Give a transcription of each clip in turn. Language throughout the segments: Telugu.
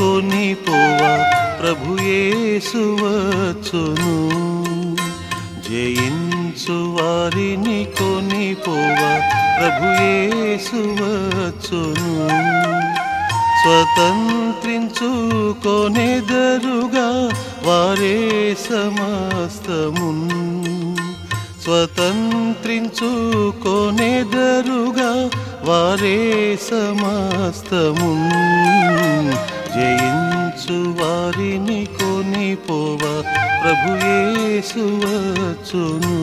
కొనిపోవా ప్రభుయేసు వచ్చును జయించు వారిని కొనిపోవా ప్రభుయేసు వచ్చును స్వతంత్రించుకొనెదరుగా వారే సమస్తమున్ స్వతంత్రించుకొనెదరుగా వారే సమస్తమున్ జయించు వారిని కొనిపోవా ప్రభుయేసు వచ్చును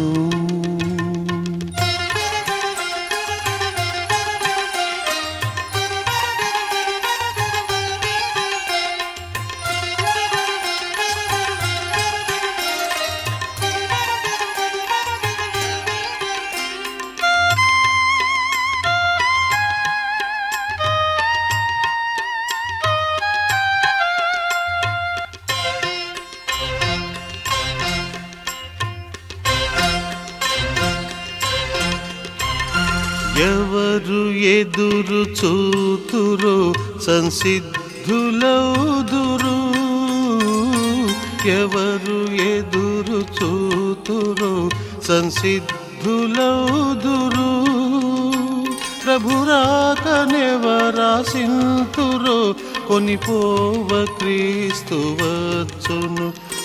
ఎవరు ఎదురు చూతురో సంసిద్ధులౌదురు ఎవరు ఎదురు చూతురో సంసిద్ధులౌదురు ప్రభురాకనెవరాసింతురో కొనిపోవ క్రీస్తు వచ్చును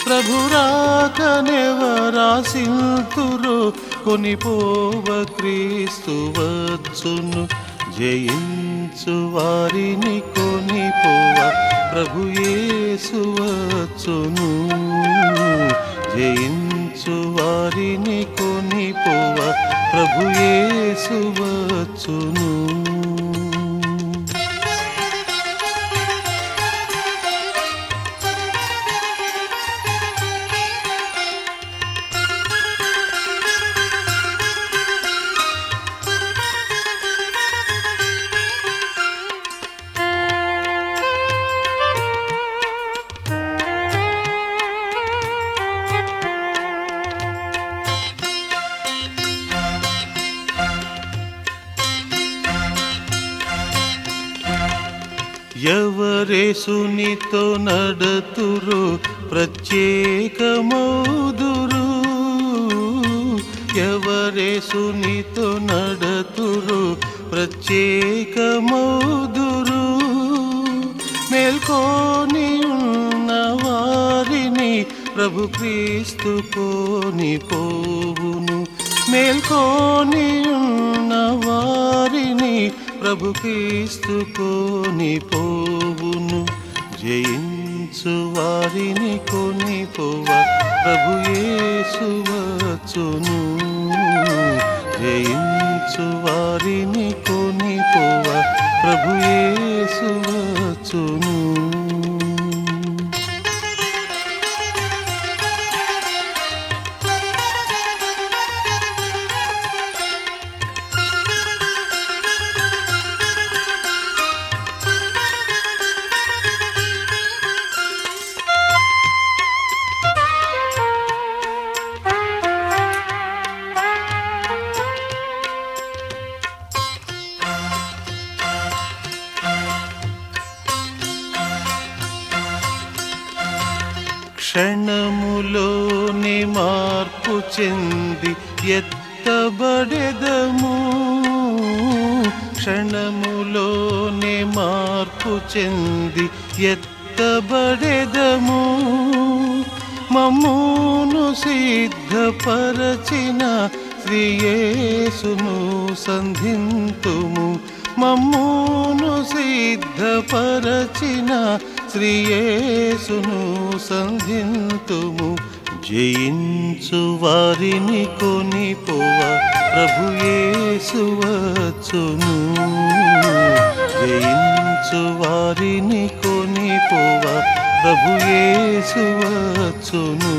ప్రభురాకనెవరాసింతురో కొనిపోవ క్రీస్తు వచ్చును జయించు వారిని కొనిపోవ ప్రభుయేసు వచ్చును జయించు వారిని కొనిపోవ ప్రభుయేసు వచ్చును ఎవరేసునితో నడతురు ప్రత్యేకమౌదురు ఎవరేసునితో నడతురు ప్రత్యేకమౌదురు మేల్కొని ఉన్న వారిని ప్రభు క్రీస్తు కోని పోవును మేల్కొని ఉన్న వారిని ప్రభు క్రీస్తు కోని పోవును జయించు వారిని కొని పోవ ప్రభు యేసు వచ్చును జయించు వారిని కొని పోవ ప్రభు యేసు వచ్చును క్షణములోని మార్పు చెంది ఎత్తబడెదము క్షణములోని మార్పు చెంది ఎత్తబడెదము మమ్మును సిద్ధపరచిన శ్రీయేసును సంధింతుము మమ్మును సిద్ధపరచిన శ్రీయేసును సంధింతుము జయించు వారిని కొనిపోవ ప్రభు యేసు వచ్చును జయించు వారిని కొనిపోవ ప్రభు యేసు వచ్చును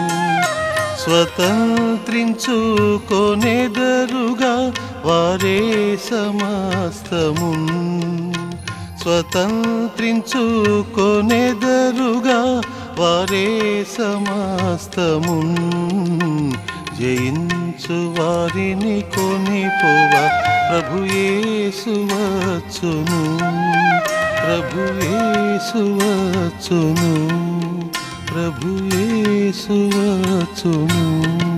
స్వతంత్రించుకొనెదరుగా వారే సమస్తమున్ స్వతంత్రించుకొనెదరుగా వారే సమస్తమున్ జయించు వారిని కొనిపోవ ప్రభు యేసు వచ్చును ప్రభు యేసు వచ్చును ప్రభు యేసు వచ్చును